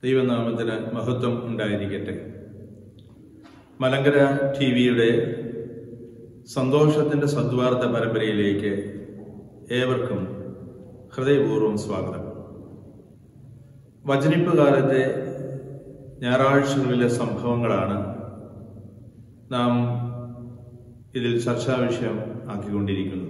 ദൈവനാമത്തിന് മഹത്വം ഉണ്ടായിരിക്കട്ടെ മലങ്കര ടി വിയുടെ സന്തോഷത്തിൻ്റെ സദ്വാർത്ത പരമ്പരയിലേക്ക് ഏവർക്കും ഹൃദയപൂർവ്വം സ്വാഗതം വചനിപ്പ് കാലത്തെ ഞായറാഴ്ചകളിലെ സംഭവങ്ങളാണ് നാം ഇതിൽ ചർച്ചാ വിഷയം ആക്കിക്കൊണ്ടിരിക്കുന്നത്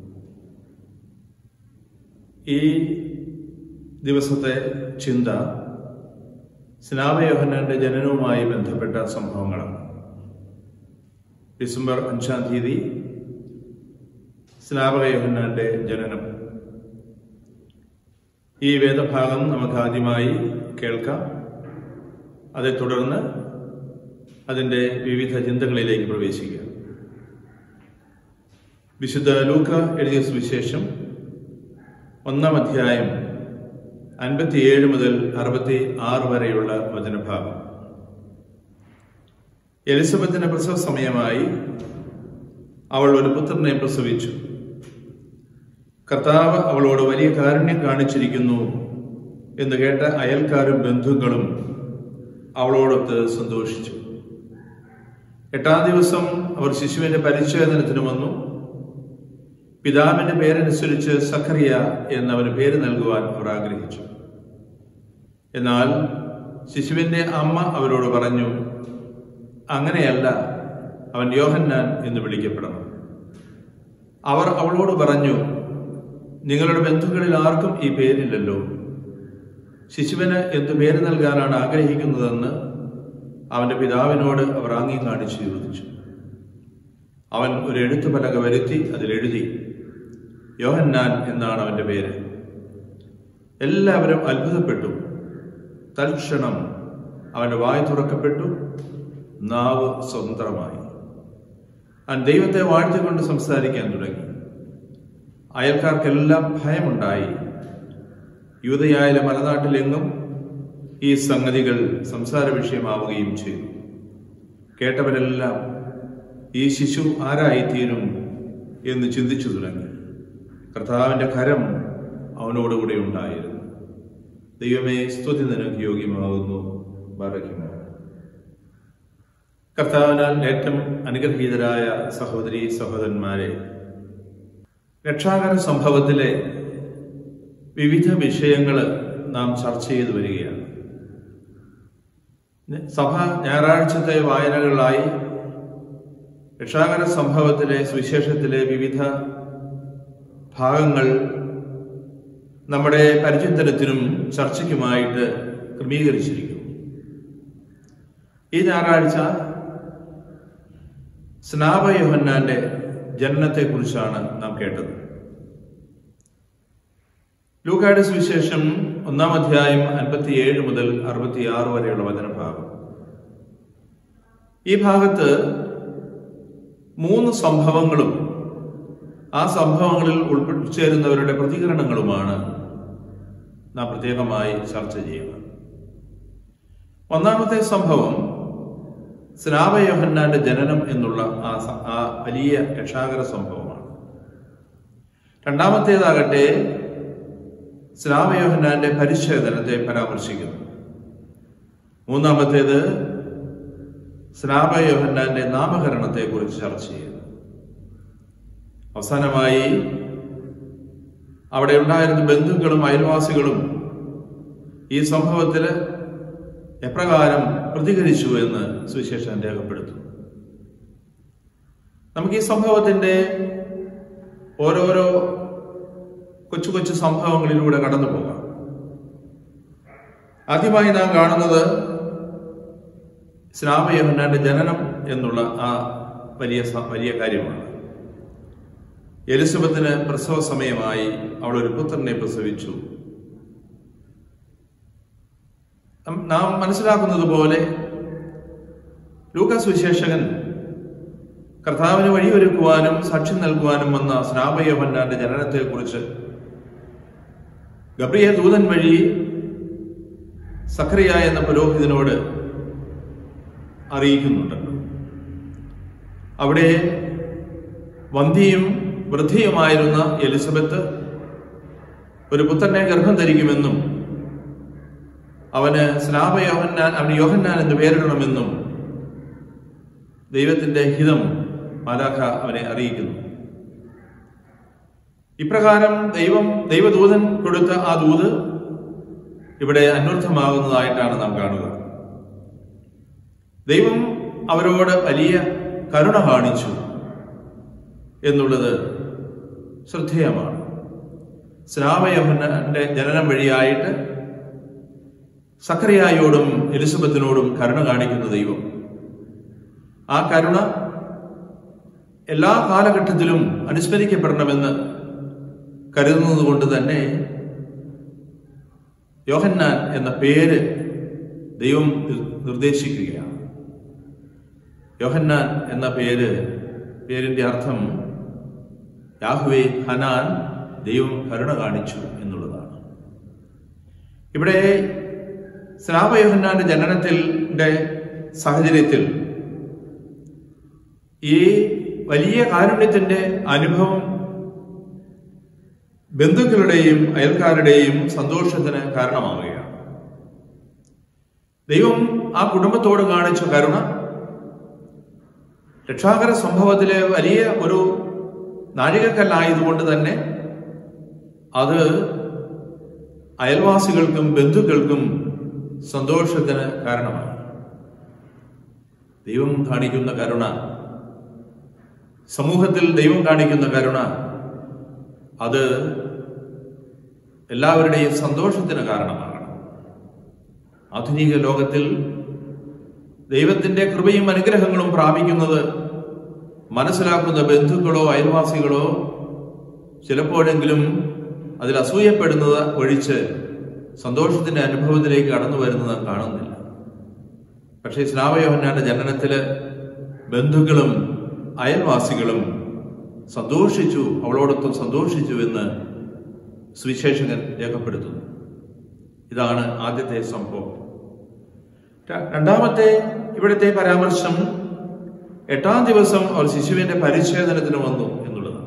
ഈ ദിവസത്തെ ചിന്ത സ്നാപയോഹന്നാന്റെ ജനനവുമായി ബന്ധപ്പെട്ട സംഭവങ്ങളാണ് ഡിസംബർ അഞ്ചാം തീയതി സ്നാപകയോഹന്നാന്റെ ജനനം ഈ വേദഭാഗം നമുക്ക് ആദ്യമായി കേൾക്കാം അതേ തുടർന്ന് അതിൻ്റെ വിവിധ ചിന്തകളിലേക്ക് പ്രവേശിക്കുക വിശുദ്ധ ലൂക്ക എഴുതിയ സുവിശേഷം ഒന്നാം അധ്യായം അൻപത്തിയേഴ് മുതൽ അറുപത്തി ആറ് വരെയുള്ള വചനഭാഗം എലിസബത്തിന്റെ പ്രസവ സമയമായി അവൾ ഒരു പുത്രനെ പ്രസവിച്ചു കർത്താവ് അവളോട് വലിയ കാരുണ്യം കാണിച്ചിരിക്കുന്നു എന്ന് കേട്ട അയൽക്കാരും ബന്ധുക്കളും അവളോടൊത്ത് സന്തോഷിച്ചു എട്ടാം ദിവസം അവർ ശിശുവിന്റെ പരിച്ഛേദനത്തിന് വന്നു പിതാവിന്റെ പേരനുസരിച്ച് സഖറിയ എന്നവന് പേര് നൽകുവാൻ അവർ ആഗ്രഹിച്ചു എന്നാൽ ശിശുവിന്റെ അമ്മ അവരോട് പറഞ്ഞു അങ്ങനെയല്ല അവൻ യോഹന്നാൻ എന്ന് വിളിക്കപ്പെടണം അവർ അവളോട് പറഞ്ഞു നിങ്ങളുടെ ബന്ധുക്കളിൽ ആർക്കും ഈ പേരില്ലല്ലോ ശിശുവിന് എന്തു പേര് നൽകാനാണ് ആഗ്രഹിക്കുന്നതെന്ന് അവന്റെ പിതാവിനോട് അവർ ആംഗ്യം കാണിച്ചു ചോദിച്ചു അവൻ ഒരു എഴുത്തുപലക വരുത്തി അതിലെഴുതി യോഹന്നാൻ എന്നാണ് അവന്റെ പേര് എല്ലാവരും അത്ഭുതപ്പെട്ടു തൽക്ഷണം അവന്റെ വായ തുറക്കപ്പെട്ടു നാവ് സ്വതന്ത്രമായി അവൻ ദൈവത്തെ വാഴ്ത്തിക്കൊണ്ട് സംസാരിക്കാൻ തുടങ്ങി അയൽക്കാർക്കെല്ലാം ഭയമുണ്ടായി യൂതയായാലെ മലനാട്ടിലെങ്ങും ഈ സംഗതികൾ സംസാര വിഷയമാവുകയും ചെയ്തു കേട്ടവരെല്ലാം ഈ ശിശു ആരായിത്തീരും എന്ന് ചിന്തിച്ചു തുടങ്ങി കർത്താവിന്റെ കരം അവനോടുകൂടെ ഉണ്ടായിരുന്നു ദൈവമേ സ്തുതി നിനക്ക് യോഗ്യമാകുന്നു പറയുന്നു കർത്താവിനാൽ ഏറ്റവും അനുഗ്രഹീതരായ സഹോദരി സഹോദരന്മാരെ രക്ഷാകര സംഭവത്തിലെ വിവിധ വിഷയങ്ങൾ നാം ചർച്ച ചെയ്തു വരികയാണ് സഭ ഞായറാഴ്ചത്തെ വായനകളിലായി രക്ഷാകര സംഭവത്തിലെ സുവിശേഷത്തിലെ വിവിധ ഭാഗങ്ങൾ നമ്മുടെ പരിചിന്തനത്തിനും ചർച്ചയ്ക്കുമായിട്ട് ക്രമീകരിച്ചിരിക്കുന്നു ഈ ഞായറാഴ്ച സ്നാപയോഹന്നാന്റെ ജനനത്തെക്കുറിച്ചാണ് നാം കേട്ടത് ലൂക്കായുടെ സുവിശേഷം ഒന്നാം അധ്യായം അൻപത്തിയേഴ് മുതൽ അറുപത്തിയാറ് വരെയുള്ള വചനഭാഗം ഈ ഭാഗത്ത് മൂന്ന് സംഭവങ്ങളും ആ സംഭവങ്ങളിൽ ഉൾപ്പെട്ടിച്ചേരുന്നവരുടെ പ്രതികരണങ്ങളുമാണ് നാം പ്രത്യേകമായി ചർച്ച ചെയ്യുന്നത് ഒന്നാമത്തെ സംഭവം സ്നാപയോഹന്നാന്റെ ജനനം എന്നുള്ള ആ ആ വലിയ രക്ഷാകര സംഭവമാണ് രണ്ടാമത്തേതാകട്ടെ സ്നാപയോഹന്നാന്റെ പരിച്ഛേദനത്തെ പരാമർശിക്കുന്നു മൂന്നാമത്തേത് സ്നാപയോഹന്നാന്റെ നാമകരണത്തെ കുറിച്ച് ചർച്ച ചെയ്യുന്നു അവസാനമായി അവിടെ ഉണ്ടായിരുന്ന ബന്ധുക്കളും അയൽവാസികളും ഈ സംഭവത്തിൽ എപ്രകാരം പ്രതികരിച്ചു എന്ന് സുവിശേഷം രേഖപ്പെടുത്തുന്നു നമുക്ക് ഈ സംഭവത്തിന്റെ ഓരോരോ കൊച്ചു കൊച്ചു സംഭവങ്ങളിലൂടെ കടന്നു പോകാം ആദ്യമായി നാം കാണുന്നത് സ്നാപയോഹന്നാന്റെ ജനനം എന്നുള്ള ആ വലിയ വലിയ കാര്യമാണ് എലിസബത്തിന് പ്രസവ സമയമായി അവൾ ഒരു പുത്രനെ പ്രസവിച്ചു നാം മനസ്സിലാക്കുന്നത് പോലെ ലൂക്കാസ് വിശേഷകൻ കർത്താവിന് വഴിയൊരുക്കുവാനും സാക്ഷ്യം നൽകുവാനും വന്ന സ്നാപയോഹന്നാന്റെ ജനനത്തെക്കുറിച്ച് ഗബ്രിയ ദൂതൻ വഴി സഖറിയ എന്ന പുരോഹിതനോട് അറിയിക്കുന്നുണ്ട് അവിടെ വന്ധിയും വൃദ്ധിയുമായിരുന്ന എലിസബത്ത് ഒരു പുത്രനെ ഗർഭം ധരിക്കുമെന്നും അവന് സ്നാപ യോഹന്നാൻ അവന് യോഹന്നാൻ എന്ന് പേരിടണമെന്നും ദൈവത്തിന്റെ ഹിതം മാലാഖ അവനെ അറിയിക്കുന്നു ഇപ്രകാരം ദൈവം ദൈവദൂതൻ കൊടുത്ത ആ ദൂത് ഇവിടെ അന്വർത്ഥമാകുന്നതായിട്ടാണ് നാം കാണുക ദൈവം അവരോട് വലിയ കരുണ കാണിച്ചു എന്നുള്ളത് ശ്രദ്ധേയമാണ് സ്നാപയോഹന്റെ ജനനം വഴിയായിട്ട് സക്കറിയായോടും എലിസബത്തിനോടും കരുണ കാണിക്കുന്ന ദൈവം ആ കരുണ എല്ലാ കാലഘട്ടത്തിലും അനുസ്മരിക്കപ്പെടണമെന്ന് കരുതുന്നത് കൊണ്ട് തന്നെ യോഹന്നാൻ എന്ന പേര് ദൈവം നിർദ്ദേശിക്കുകയാണ് യോഹന്നാൻ എന്ന പേര് പേരിന്റെ അർത്ഥം യാഹുവെ ഹനാൻ ദൈവം കരുണ കാണിച്ചു എന്നുള്ളതാണ് ഇവിടെ സ്നാപയോഹന്നാന്റെ ജനനത്തിന്റെ സാഹചര്യത്തിൽ ഈ വലിയ കാരുണ്യത്തിന്റെ അനുഭവം ബന്ധുക്കളുടെയും അയൽക്കാരുടെയും സന്തോഷത്തിന് കാരണമാവുകയാണ് ദൈവം ആ കുടുംബത്തോട് കാണിച്ച കരുണ രക്ഷാകര സംഭവത്തിലെ വലിയ ഒരു നാഴികക്കല്ലായതുകൊണ്ട് തന്നെ അത് അയൽവാസികൾക്കും ബന്ധുക്കൾക്കും സന്തോഷത്തിന് കാരണമായി ദൈവം കാണിക്കുന്ന കരുണ സമൂഹത്തിൽ ദൈവം കാണിക്കുന്ന കരുണ അത് എല്ലാവരുടെയും സന്തോഷത്തിന് കാരണമാകണം ആധുനിക ലോകത്തിൽ ദൈവത്തിന്റെ കൃപയും അനുഗ്രഹങ്ങളും പ്രാപിക്കുന്നത് മനസ്സിലാക്കുന്ന ബന്ധുക്കളോ അയൽവാസികളോ ചിലപ്പോഴെങ്കിലും അതിൽ അസൂയപ്പെടുന്നത് ഒഴിച്ച് സന്തോഷത്തിന്റെ അനുഭവത്തിലേക്ക് കടന്നു വരുന്നത് നാം കാണുന്നില്ല പക്ഷേ സ്നാവയോഹന്നാന്റെ ജനനത്തില് ബന്ധുക്കളും അയൽവാസികളും സന്തോഷിച്ചു അവളോടൊപ്പം സന്തോഷിച്ചു എന്ന് സുവിശേഷകൻ രേഖപ്പെടുത്തുന്നു ഇതാണ് ആദ്യത്തെ സംഭവം ര- രണ്ടാമത്തെ ഇവിടുത്തെ പരാമർശം എട്ടാം ദിവസം അവർ ശിശുവിന്റെ പരിച്ഛേദനത്തിന് വന്നു എന്നുള്ളതാണ്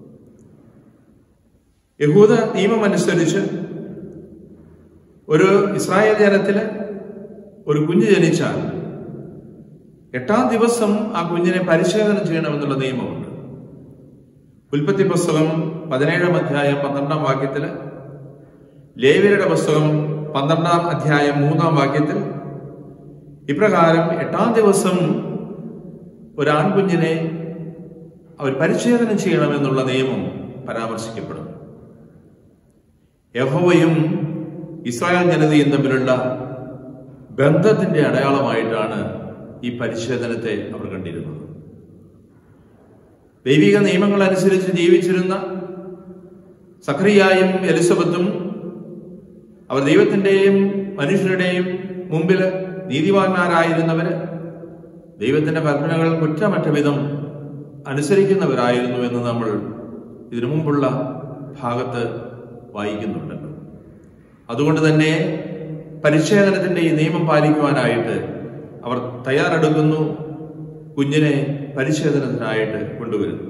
യഹൂദ നിയമമനുസരിച്ച് ഒരു ഇസ്രായേൽ ജനത്തില് ഒരു കുഞ്ഞ് ജനിച്ചാൽ എട്ടാം ദിവസം ആ കുഞ്ഞിനെ പരിശോധന ചെയ്യണമെന്നുള്ള നിയമമുണ്ട് ഉൽപ്പത്തി പുസ്തകം പതിനേഴാം അധ്യായം പന്ത്രണ്ടാം വാക്യത്തില് ലേവിയരുടെ പുസ്തകം പന്ത്രണ്ടാം അധ്യായം മൂന്നാം വാക്യത്തിൽ ഇപ്രകാരം എട്ടാം ദിവസം ഒരു ആൺകുഞ്ഞിനെ അവർ പരിച്ഛേദന ചെയ്യണമെന്നുള്ള നിയമം പരാമർശിക്കപ്പെടുന്നു യഹോവയും ഇസ്രായേൽ ജനതയും തമ്മിലുള്ള ബന്ധത്തിന്റെ അടയാളമായിട്ടാണ് ഈ പരിച്ഛേദനത്തെ അവർ കണ്ടിരുന്നത് ദൈവിക നിയമങ്ങൾ അനുസരിച്ച് ജീവിച്ചിരുന്ന സഖറിയായും എലിസബത്തും അവർ ദൈവത്തിന്റെയും മനുഷ്യരുടെയും മുമ്പിൽ നീതിവാന്മാരായിരുന്നവര് ദൈവത്തിന്റെ കൽപ്പനകൾ കുറ്റമറ്റ വിധം അനുസരിക്കുന്നവരായിരുന്നു എന്ന് നമ്മൾ ഇതിനു മുമ്പുള്ള ഭാഗത്ത് വായിക്കുന്നുണ്ടല്ലോ അതുകൊണ്ട് തന്നെ പരിച്ഛേദനത്തിന്റെ ഈ നിയമം പാലിക്കുവാനായിട്ട് അവർ തയ്യാറെടുക്കുന്നു കുഞ്ഞിനെ പരിച്ഛേദനത്തിനായിട്ട് കൊണ്ടുവരുന്നു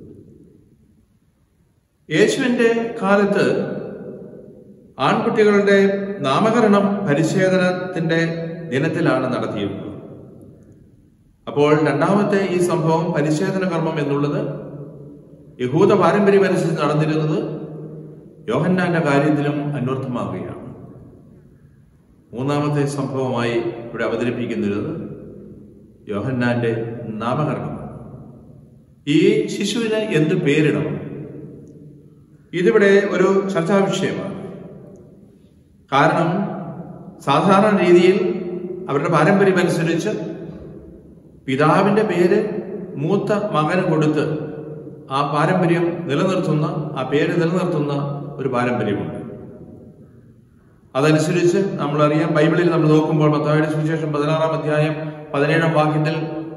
യേശുവിന്റെ കാലത്ത് ആൺകുട്ടികളുടെ നാമകരണം പരിച്ഛേദനത്തിന്റെ ദിനത്തിലാണ് നടത്തിയിരുന്നത് അപ്പോൾ രണ്ടാമത്തെ ഈ സംഭവം പരിച്ഛേദന കർമ്മം എന്നുള്ളത് യഹൂദ പാരമ്പര്യം അനുസരിച്ച് നടന്നിരുന്നത് യോഹന്നാന്റെ കാര്യത്തിലും അന്വർത്ഥമാവുകയാണ് മൂന്നാമത്തെ സംഭവമായി ഇവിടെ അവതരിപ്പിക്കുന്നത് യോഹന്നാന്റെ നാമകരണമാണ് ഈ ശിശുവിന് എന്ത് പേരിടണം ഇതിവിടെ ഒരു ചർച്ചാ വിഷയമാണ് കാരണം സാധാരണ രീതിയിൽ അവരുടെ പാരമ്പര്യം അനുസരിച്ച് പിതാവിന്റെ പേര് മൂത്ത മകന് കൊടുത്ത് ആ പാരമ്പര്യം നിലനിർത്തുന്ന ആ പേര് നിലനിർത്തുന്ന ഒരു പാരമ്പര്യമുണ്ട് അതനുസരിച്ച് നമ്മളറിയാം ബൈബിളിൽ നമ്മൾ നോക്കുമ്പോൾ മത്തായുടെ സുവിശേഷം പതിനാറാം അധ്യായം പതിനേഴാം വാക്യത്തിൽ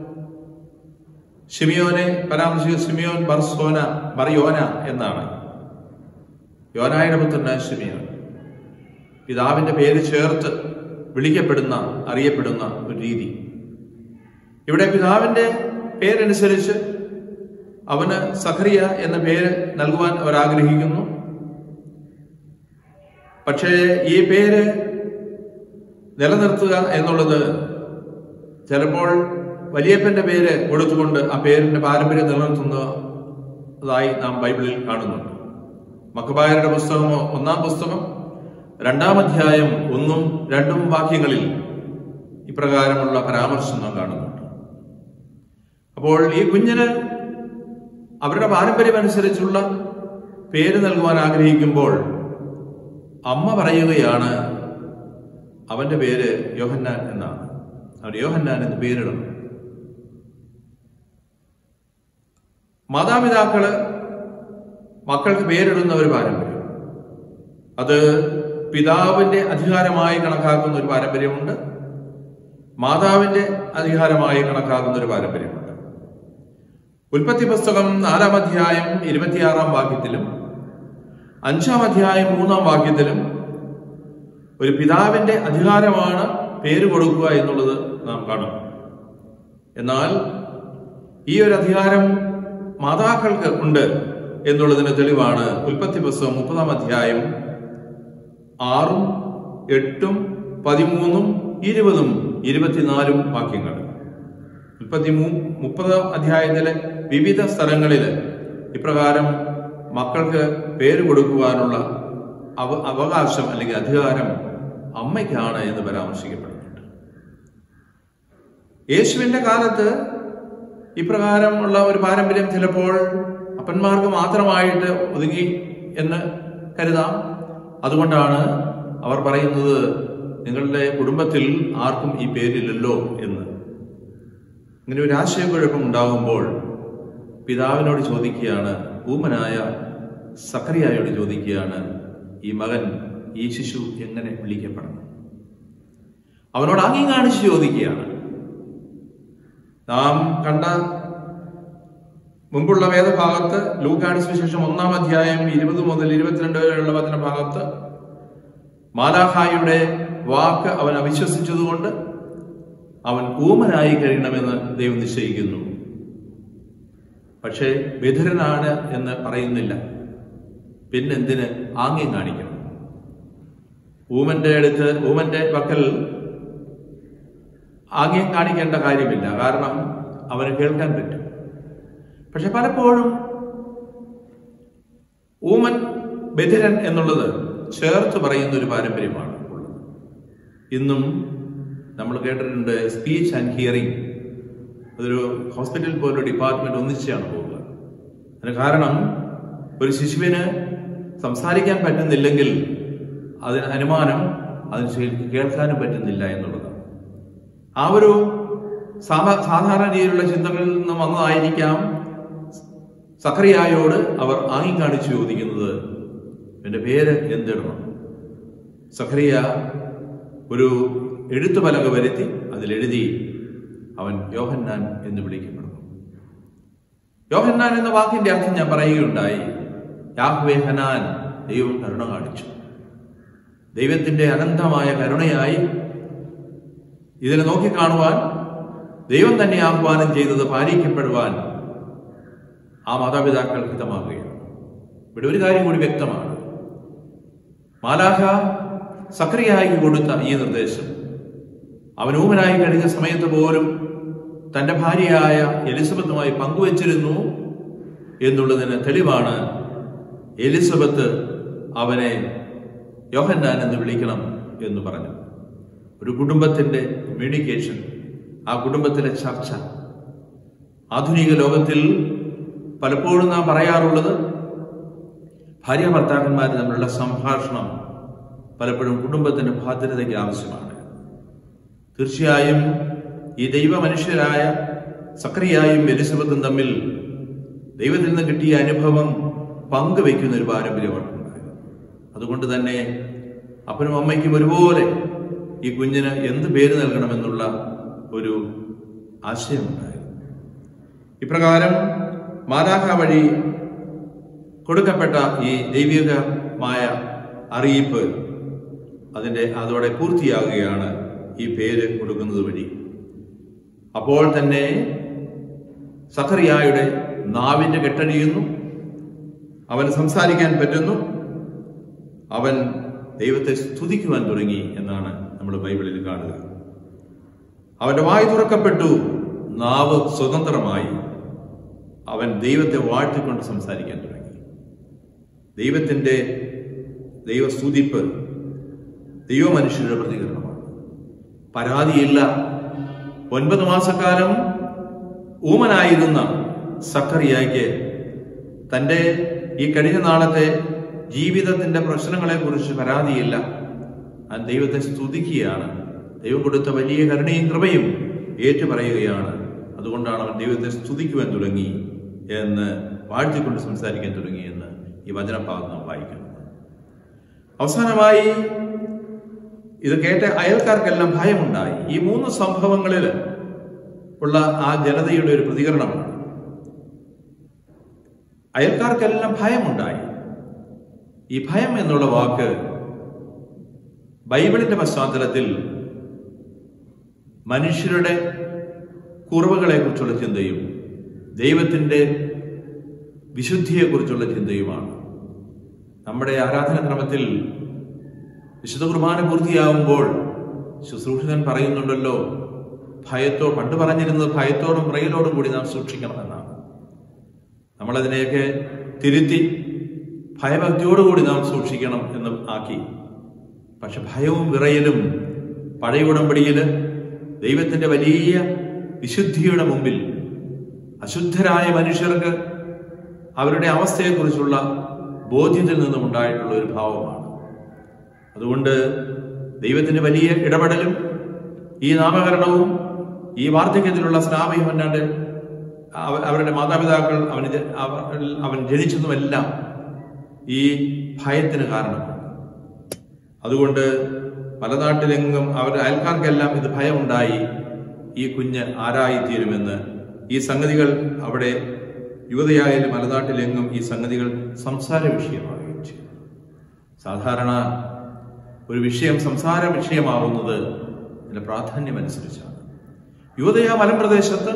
ഷിമിയോനെ പരാമർശിച്ച ഷിമിയോൻ ബർസോന ബർയോന എന്നാണ് യോനായുടെ പുത്രനായ ഷിമിയോൻ പിതാവിന്റെ പേര് ചേർത്ത് വിളിക്കപ്പെടുന്ന അറിയപ്പെടുന്ന ഒരു രീതി ഇവിടെ പിതാവിന്റെ പേരനുസരിച്ച് അവന് സഖറിയ എന്ന പേര് നൽകുവാൻ അവർ ആഗ്രഹിക്കുന്നു പക്ഷേ ഈ പേര് നിലനിർത്തുക എന്നുള്ളത് ചിലപ്പോൾ വലിയപ്പന്റെ പേര് കൊടുത്തുകൊണ്ട് ആ പേരിന്റെ പാരമ്പര്യം നിലനിർത്തുന്നതായി നാം ബൈബിളിൽ കാണുന്നുണ്ട് മക്കബായരുടെ പുസ്തകമോ ഒന്നാം പുസ്തകം രണ്ടാം അധ്യായം ഒന്നും രണ്ടും വാക്യങ്ങളിൽ ഇപ്രകാരമുള്ള പരാമർശം നാം കാണുന്നുണ്ട് അപ്പോൾ ഈ കുഞ്ഞിന് അവരുടെ പാരമ്പര്യം അനുസരിച്ചുള്ള പേര് നൽകുവാൻ ആഗ്രഹിക്കുമ്പോൾ അമ്മ പറയുകയാണ് അവന്റെ പേര് യോഹന്നാൻ എന്നാണ് അവൻ യോഹന്നാൻ എന്ന് പേരിടണം മാതാപിതാക്കള് മക്കൾക്ക് പേരിടുന്ന ഒരു പാരമ്പര്യം അത് പിതാവിന്റെ അധികാരമായി കണക്കാക്കുന്ന ഒരു പാരമ്പര്യമുണ്ട് മാതാവിന്റെ അധികാരമായി കണക്കാക്കുന്ന ഒരു പാരമ്പര്യമുണ്ട് ഉൽപ്പത്തി പുസ്തകം നാലാം അധ്യായം ഇരുപത്തിയാറാം വാക്യത്തിലും അഞ്ചാം അധ്യായം മൂന്നാം വാക്യത്തിലും ഒരു പിതാവിന്റെ അധികാരമാണ് പേര് കൊടുക്കുക എന്നുള്ളത് നാം കാണും എന്നാൽ ഈ ഒരു അധികാരം മാതാക്കൾക്ക് ഉണ്ട് എന്നുള്ളതിന് തെളിവാണ് ഉൽപ്പത്തി പുസ്തകം മുപ്പതാം അധ്യായം ആറും എട്ടും പതിമൂന്നും ഇരുപതും ഇരുപത്തിനാലും വാക്യങ്ങൾ മുപ്പത്തി മൂ മുപ്പതാം അധ്യായത്തിലെ വിവിധ സ്ഥലങ്ങളിൽ ഇപ്രകാരം മക്കൾക്ക് പേര് കൊടുക്കുവാനുള്ള അവ അവകാശം അല്ലെങ്കിൽ അധികാരം അമ്മയ്ക്കാണ് എന്ന് പരാമർശിക്കപ്പെടുന്നുണ്ട് യേശുവിന്റെ കാലത്ത് ഇപ്രകാരം ഉള്ള ഒരു പാരമ്പര്യം ചിലപ്പോൾ അപ്പന്മാർക്ക് മാത്രമായിട്ട് ഒതുങ്ങി എന്ന് കരുതാം അതുകൊണ്ടാണ് അവർ പറയുന്നത് നിങ്ങളുടെ കുടുംബത്തിൽ ആർക്കും ഈ പേരില്ലല്ലോ എന്ന് ഇങ്ങനെ ഒരു ആശയക്കുഴപ്പം ഉണ്ടാകുമ്പോൾ പിതാവിനോട് ചോദിക്കുകയാണ് ഊമനായ സക്കറിയായോട് ചോദിക്കുകയാണ് ഈ മകൻ ഈ ശിശു എങ്ങനെ വിളിക്കപ്പെടണം അവനോട് ആംഗ്യം കാണിച്ച് ചോദിക്കുകയാണ് നാം കണ്ട മുമ്പുള്ള വേദഭാഗത്ത് ലൂക്കാട് സുവിശേഷം ഒന്നാം അധ്യായം ഇരുപത് മുതൽ ഇരുപത്തിരണ്ട് വരെയുള്ള വചന ഭാഗത്ത് മാലാഹായുടെ വാക്ക് അവൻ അവിശ്വസിച്ചതുകൊണ്ട് അവൻ ഊമനായി കഴിയണമെന്ന് ദൈവം നിശ്ചയിക്കുന്നു പക്ഷേ ബധിരനാണ് എന്ന് പറയുന്നില്ല പിന്നെന്തിന് ആംഗ്യം കാണിക്കണം ഊമന്റെ അടുത്ത് ഊമന്റെ പക്കൽ ആംഗ്യം കാണിക്കേണ്ട കാര്യമില്ല കാരണം അവന് കേൾക്കാൻ പറ്റും പക്ഷെ പലപ്പോഴും ഊമൻ ബധിരൻ എന്നുള്ളത് ചേർത്ത് പറയുന്ന ഒരു പാരമ്പര്യമാണ് ഉള്ളത് ഇന്നും നമ്മൾ കേട്ടിട്ടുണ്ട് സ്പീച്ച് ആൻഡ് ഹിയറിംഗ് അതൊരു ഹോസ്പിറ്റൽ പോലൊരു ഡിപ്പാർട്ട്മെന്റ് ഒന്നിച്ചാണ് പോവുക അതിന് കാരണം ഒരു ശിശുവിന് സംസാരിക്കാൻ പറ്റുന്നില്ലെങ്കിൽ അതിന് അനുമാനം അതിന് ശരിക്കും കേൾക്കാനും പറ്റുന്നില്ല എന്നുള്ളതാണ് ആ ഒരു സാധാ സാധാരണ രീതിയിലുള്ള ചിന്തകളിൽ നിന്ന് വന്നതായിരിക്കാം സഖറിയായോട് അവർ ആംഗ്യം കാണിച്ചു ചോദിക്കുന്നത് എൻ്റെ പേര് എന്തിടണം സഖറിയ ഒരു എഴുത്തുപലക വരുത്തി അതിലെഴുതി അവൻ യോഹന്നാൻ എന്ന് വിളിക്കപ്പെടുന്നു യോഹന്നാൻ എന്ന വാക്കിന്റെ അർത്ഥം ഞാൻ പറയുകയുണ്ടായി യാഹ്വേ ഹനാൻ ദൈവം കരുണ കാണിച്ചു ദൈവത്തിന്റെ അനന്തമായ കരുണയായി ഇതിനെ നോക്കിക്കാണുവാൻ ദൈവം തന്നെ ആഹ്വാനം ചെയ്തത് പാലിക്കപ്പെടുവാൻ ആ മാതാപിതാക്കൾ ഹിതമാകുകയാണ് ഇവിടെ ഒരു കാര്യം കൂടി വ്യക്തമാണ് മാലാഖ സക്രിയായി കൊടുത്ത ഈ നിർദ്ദേശം അവൻ ഊമനായി കഴിഞ്ഞ സമയത്ത് പോലും തന്റെ ഭാര്യയായ എലിസബത്തുമായി പങ്കുവച്ചിരുന്നു എന്നുള്ളതിന് തെളിവാണ് എലിസബത്ത് അവനെ യോഹന്നാൻ എന്ന് വിളിക്കണം എന്ന് പറഞ്ഞു ഒരു കുടുംബത്തിന്റെ കമ്മ്യൂണിക്കേഷൻ ആ കുടുംബത്തിലെ ചർച്ച ആധുനിക ലോകത്തിൽ പലപ്പോഴും നാം പറയാറുള്ളത് ഭാര്യ ഭർത്താക്കന്മാർ തമ്മിലുള്ള സംഭാഷണം പലപ്പോഴും കുടുംബത്തിന്റെ ഭദ്രതയ്ക്ക് ആവശ്യമാണ് തീർച്ചയായും ഈ ദൈവ മനുഷ്യരായ സക്രിയായും എലിസബത്തും തമ്മിൽ ദൈവത്തിൽ നിന്ന് കിട്ടിയ അനുഭവം പങ്കുവെക്കുന്ന ഒരു പാരമ്പര്യമാണ് ഉണ്ടായത് അതുകൊണ്ട് തന്നെ അപ്പനും അമ്മയ്ക്കും ഒരുപോലെ ഈ കുഞ്ഞിന് എന്ത് പേര് നൽകണമെന്നുള്ള ഒരു ആശയമുണ്ടായിരുന്നു ഇപ്രകാരം മാതാഖ വഴി കൊടുക്കപ്പെട്ട ഈ ദൈവികമായ അറിയിപ്പ് അതിൻ്റെ അതോടെ പൂർത്തിയാകുകയാണ് ഈ പേര് കൊടുക്കുന്നത് വഴി അപ്പോൾ തന്നെ സഖറിയായുടെ നാവിന്റെ കെട്ടടിയുന്നു അവന് സംസാരിക്കാൻ പറ്റുന്നു അവൻ ദൈവത്തെ സ്തുതിക്കുവാൻ തുടങ്ങി എന്നാണ് നമ്മൾ ബൈബിളിൽ കാണുക അവന്റെ വായ് തുറക്കപ്പെട്ടു നാവ് സ്വതന്ത്രമായി അവൻ ദൈവത്തെ വാഴ്ത്തിക്കൊണ്ട് സംസാരിക്കാൻ തുടങ്ങി ദൈവത്തിന്റെ ദൈവസ്തുതിപ്പ് ദൈവമനുഷ്യരുടെ പ്രതികരണമാണ് പരാതിയില്ല ഒൻപത് മാസക്കാലം ഊമനായിരുന്ന സക്കറിയായ്ക്ക് തൻ്റെ ഈ കഴിഞ്ഞ നാളത്തെ ജീവിതത്തിന്റെ പ്രശ്നങ്ങളെ കുറിച്ച് പരാതിയില്ല ആ ദൈവത്തെ സ്തുതിക്കുകയാണ് ദൈവം കൊടുത്ത വലിയ കരുണയും കൃപയും ഏറ്റുപറയുകയാണ് അതുകൊണ്ടാണ് അവൻ ദൈവത്തെ സ്തുതിക്കുവാൻ തുടങ്ങി എന്ന് വാഴ്ത്തിക്കൊണ്ട് സംസാരിക്കാൻ തുടങ്ങി എന്ന് ഈ വചനഭാഗം നാം വായിക്കുന്നത് അവസാനമായി ഇത് കേട്ട അയൽക്കാർക്കെല്ലാം ഭയമുണ്ടായി ഈ മൂന്ന് സംഭവങ്ങളിൽ ഉള്ള ആ ജനതയുടെ ഒരു പ്രതികരണമാണ് അയൽക്കാർക്കെല്ലാം ഭയമുണ്ടായി ഈ ഭയം എന്നുള്ള വാക്ക് ബൈബിളിന്റെ പശ്ചാത്തലത്തിൽ മനുഷ്യരുടെ കുറവുകളെ കുറിച്ചുള്ള ചിന്തയും ദൈവത്തിന്റെ വിശുദ്ധിയെക്കുറിച്ചുള്ള ചിന്തയുമാണ് നമ്മുടെ ആരാധനാക്രമത്തിൽ വിശുദ്ധ കുർബാന പൂർത്തിയാവുമ്പോൾ ശുശ്രൂഷകൻ പറയുന്നുണ്ടല്ലോ ഭയത്തോ പണ്ട് പറഞ്ഞിരുന്നത് ഭയത്തോടും പ്രയലോടും കൂടി നാം സൂക്ഷിക്കണമെന്നാണ് നമ്മളതിനെയൊക്കെ തിരുത്തി ഭയഭക്തിയോടുകൂടി നാം സൂക്ഷിക്കണം എന്ന് ആക്കി പക്ഷെ ഭയവും വിറയലും പഴയ ഉടമ്പടിയില് ദൈവത്തിന്റെ വലിയ വിശുദ്ധിയുടെ മുമ്പിൽ അശുദ്ധരായ മനുഷ്യർക്ക് അവരുടെ അവസ്ഥയെക്കുറിച്ചുള്ള ബോധ്യത്തിൽ നിന്നും ഉണ്ടായിട്ടുള്ള ഒരു ഭാവമാണ് അതുകൊണ്ട് ദൈവത്തിന്റെ വലിയ ഇടപെടലും ഈ നാമകരണവും ഈ വാർദ്ധക്യത്തിലുള്ള സ്നാപകം അല്ലാണ്ട് അവ- അവരുടെ മാതാപിതാക്കൾ അവന് ജ- അവ- അവൻ ജനിച്ചതുമെല്ലാം ഈ ഭയത്തിന് കാരണമാണ് അതുകൊണ്ട് പല നാട്ടിലെങ്ങും അവരുടെ അയൽക്കാർക്കെല്ലാം ഇത് ഭയമുണ്ടായി ഈ കുഞ്ഞ് ആരായിത്തീരുമെന്ന് ഈ സംഗതികൾ അവിടെ യുവതയായാലും മലനാട്ടിലെങ്ങും ഈ സംഗതികൾ സംസാര വിഷയമാവുകയും ചെയ്തു സാധാരണ ഒരു വിഷയം സംസാര വിഷയമാവുന്നത് അതിന്റെ പ്രാധാന്യം അനുസരിച്ചാണ് യുവതയ മലമ്പ്രദേശത്ത്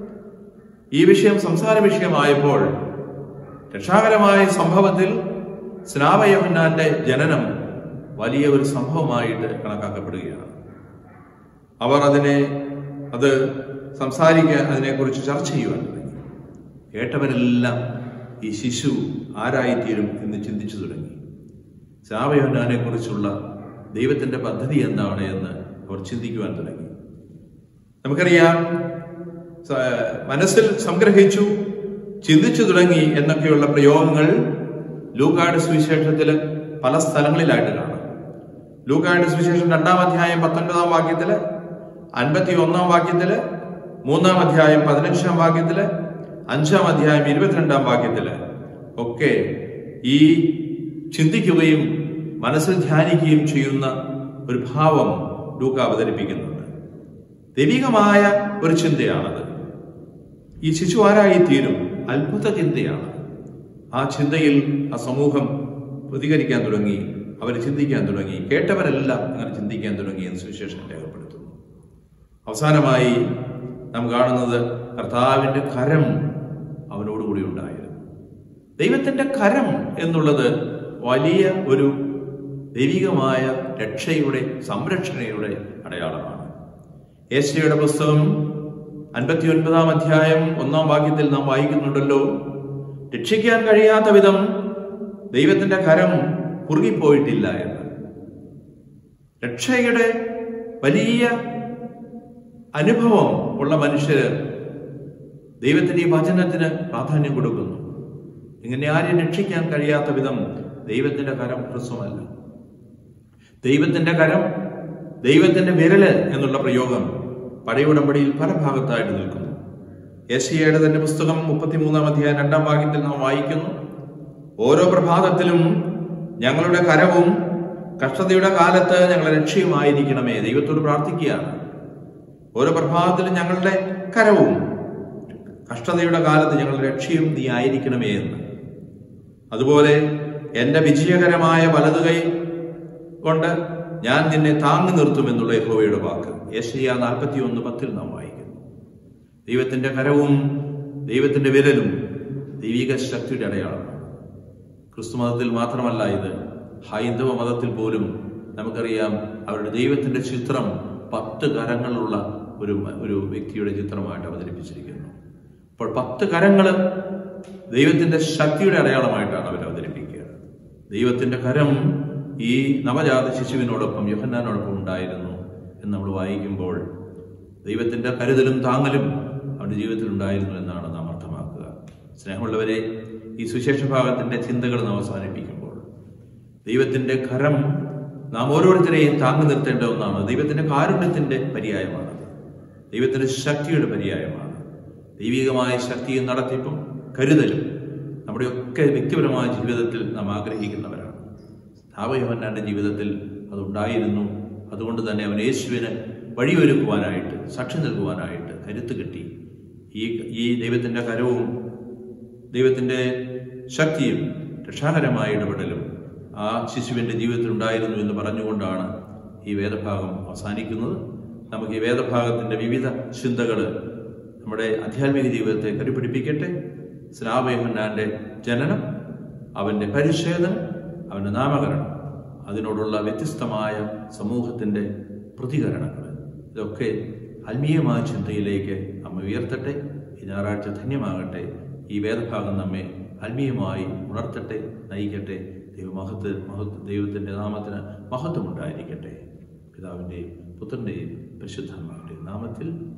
ഈ വിഷയം സംസാര വിഷയമായപ്പോൾ രക്ഷാകരമായ സംഭവത്തിൽ സ്നാപയോഹന്നാന്റെ ജനനം വലിയ ഒരു സംഭവമായിട്ട് കണക്കാക്കപ്പെടുകയാണ് അവർ അതിനെ അത് സംസാരിക്കാൻ അതിനെക്കുറിച്ച് ചർച്ച ചെയ്യുവാൻ തുടങ്ങി കേട്ടവരെല്ലാം ഈ ശിശു ആരായിത്തീരും എന്ന് ചിന്തിച്ചു തുടങ്ങി സ്നാപയോഹന്നാനെ കുറിച്ചുള്ള ദൈവത്തിന്റെ പദ്ധതി എന്താണ് എന്ന് അവർ ചിന്തിക്കുവാൻ തുടങ്ങി നമുക്കറിയാം സ- മനസ്സിൽ സംഗ്രഹിച്ചു ചിന്തിച്ചു തുടങ്ങി എന്നൊക്കെയുള്ള പ്രയോഗങ്ങൾ ലൂക്കാട് സുവിശേഷത്തില് പല സ്ഥലങ്ങളിലായിട്ട് കാണാം ലൂക്കാട് സുവിശേഷം രണ്ടാം അധ്യായം പത്തൊൻപതാം വാക്യത്തില് അൻപത്തി ഒന്നാം വാക്യത്തില് മൂന്നാം അധ്യായം പതിനഞ്ചാം വാക്യത്തില് അഞ്ചാം അധ്യായം ഇരുപത്തിരണ്ടാം വാക്യത്തില് ഒക്കെ ഈ ചിന്തിക്കുകയും മനസ്സിൽ ധ്യാനിക്കുകയും ചെയ്യുന്ന ഒരു ഭാവം ലൂക്ക അവതരിപ്പിക്കുന്നുണ്ട് ദൈവികമായ ഒരു ചിന്തയാണത് ഈ ശിശു ആരായിത്തീരും അത്ഭുത ചിന്തയാണ് ആ ചിന്തയിൽ ആ സമൂഹം പ്രതികരിക്കാൻ തുടങ്ങി അവർ ചിന്തിക്കാൻ തുടങ്ങി കേട്ടവരെല്ലാം അങ്ങനെ ചിന്തിക്കാൻ തുടങ്ങി എന്ന് സുവിശേഷം രേഖപ്പെടുത്തുന്നു അവസാനമായി നാം കാണുന്നത് കർത്താവിന്റെ കരം അവനോടുകൂടി ഉണ്ടായിരുന്നു ദൈവത്തിന്റെ കരം എന്നുള്ളത് വലിയ ഒരു ദൈവികമായ രക്ഷയുടെ സംരക്ഷണയുടെ അടയാളമാണ് ഏഷ്യയുടെ പുസ്തകം അൻപത്തി ഒൻപതാം അധ്യായം ഒന്നാം വാക്യത്തിൽ നാം വായിക്കുന്നുണ്ടല്ലോ രക്ഷിക്കാൻ കഴിയാത്ത വിധം ദൈവത്തിന്റെ കരം കുറുകിപ്പോയിട്ടില്ല എന്ന് രക്ഷയുടെ വലിയ അനുഭവം ഉള്ള മനുഷ്യര് ദൈവത്തിന്റെ ഈ വചനത്തിന് പ്രാധാന്യം കൊടുക്കുന്നു ഇങ്ങനെ ആരെയും രക്ഷിക്കാൻ കഴിയാത്ത വിധം ദൈവത്തിന്റെ കരം ഹ്രസ്വമല്ല ദൈവത്തിന്റെ കരം ദൈവത്തിന്റെ വിരല് എന്നുള്ള പ്രയോഗം പഴയ ഉടമ്പടിയിൽ പല ഭാഗത്തായിട്ട് നിൽക്കുന്നു യേശയ്യയുടെ തന്നെ പുസ്തകം മുപ്പത്തിമൂന്നാം അധ്യായം രണ്ടാം വാക്യത്തിൽ നാം വായിക്കുന്നു ഓരോ പ്രഭാതത്തിലും ഞങ്ങളുടെ കരവും കഷ്ടതയുടെ കാലത്ത് ഞങ്ങളെ രക്ഷയുമായിരിക്കണമേ ദൈവത്തോട് പ്രാർത്ഥിക്കുകയാണ് ഓരോ പ്രഭാതത്തിലും ഞങ്ങളുടെ കരവും കഷ്ടതയുടെ കാലത്ത് ഞങ്ങളുടെ രക്ഷയും നീ ആയിരിക്കണമേ എന്ന് അതുപോലെ എന്റെ വിജയകരമായ വലതുകൈ കൊണ്ട് ഞാൻ നിന്നെ താങ്ങി നിർത്തും എന്നുള്ള യഹോവയുടെ വാക്ക് യേശയ്യ നാൽപ്പത്തി ഒന്ന് പത്തിൽ നാം വായിക്കുന്നു ദൈവത്തിന്റെ കരവും ദൈവത്തിന്റെ വിരലും ദൈവിക ശക്തിയുടെ അടയാളമാണ് ക്രിസ്തു മതത്തിൽ മാത്രമല്ല ഇത് ഹൈന്ദവ മതത്തിൽ പോലും നമുക്കറിയാം അവരുടെ ദൈവത്തിന്റെ ചിത്രം പത്ത് കരങ്ങളുള്ള ഒരു ഒരു വ്യക്തിയുടെ ചിത്രമായിട്ട് അവതരിപ്പിച്ചിരിക്കുന്നു അപ്പോൾ പത്ത് കരങ്ങൾ ദൈവത്തിന്റെ ശക്തിയുടെ അടയാളമായിട്ടാണ് അവർ അവതരിപ്പിക്കുക ദൈവത്തിന്റെ കരം ഈ നവജാത ശിശുവിനോടൊപ്പം യോഹന്നാനോടൊപ്പം ഉണ്ടായിരുന്നു എന്ന് നമ്മൾ വായിക്കുമ്പോൾ ദൈവത്തിന്റെ കരുതലും താങ്ങലും അവരുടെ ജീവിതത്തിൽ ഉണ്ടായിരുന്നു എന്നാണ് നാം അർത്ഥമാക്കുക സ്നേഹമുള്ളവരെ ഈ സുശേഷ ഭാഗത്തിന്റെ ചിന്തകൾ നാം അവസാനിപ്പിക്കുമ്പോൾ ദൈവത്തിന്റെ കരം നാം ഓരോരുത്തരെയും താങ്ങി നിർത്തേണ്ട ഒന്നാണ് ദൈവത്തിന്റെ കാരുണ്യത്തിന്റെ പര്യായമാണ് ദൈവത്തിന്റെ ശക്തിയുടെ പര്യായമാണ് ദൈവികമായ ശക്തിയും നടത്തിപ്പും കരുതലും നമ്മുടെയൊക്കെ വ്യക്തിപരമായ ജീവിതത്തിൽ നാം ആഗ്രഹിക്കുന്നവരാണ് സ്ഥാപയോഹന്നാന്റെ ജീവിതത്തിൽ അതുണ്ടായിരുന്നു അതുകൊണ്ട് തന്നെ അവൻ യേശുവിന് വഴിയൊരുക്കുവാനായിട്ട് സാക്ഷി നൽകുവാനായിട്ട് കരുത്ത് കിട്ടി ഈ ഈ ദൈവത്തിന്റെ കരവും ദൈവത്തിന്റെ ശക്തിയും രക്ഷാകരമായ ഇടപെടലും ആ ശിശുവിന്റെ ജീവിതത്തിൽ ഉണ്ടായിരുന്നു എന്ന് പറഞ്ഞുകൊണ്ടാണ് ഈ വേദഭാഗം അവസാനിക്കുന്നത് നമുക്ക് ഈ വേദഭാഗത്തിന്റെ വിവിധ ചിന്തകൾ നമ്മുടെ ആധ്യാത്മിക ജീവിതത്തെ കരുപിടിപ്പിക്കട്ടെ സ്നാപയോഹന്നാന്റെ ജനനം അവന്റെ പരിച്ഛേദനം അവന്റെ നാമകരണം അതിനോടുള്ള വ്യത്യസ്തമായ സമൂഹത്തിന്റെ പ്രതികരണങ്ങൾ ഇതൊക്കെ ആത്മീയമായ ചിന്തയിലേക്ക് നമ്മെ ഉയർത്തട്ടെ ഈ ഞായറാഴ്ച ധന്യമാകട്ടെ ഈ വേദഭാഗം നമ്മെ ആത്മീയമായി ഉണർത്തട്ടെ നയിക്കട്ടെ ദൈവമഹത്ത് മഹത്വ ദൈവത്തിന്റെ നാമത്തിന് മഹത്വം ഉണ്ടായിരിക്കട്ടെ പിതാവിൻ്റെയും പുത്രൻ്റെയും പരിശുദ്ധന്മാരുടെയും നാമത്തിൽ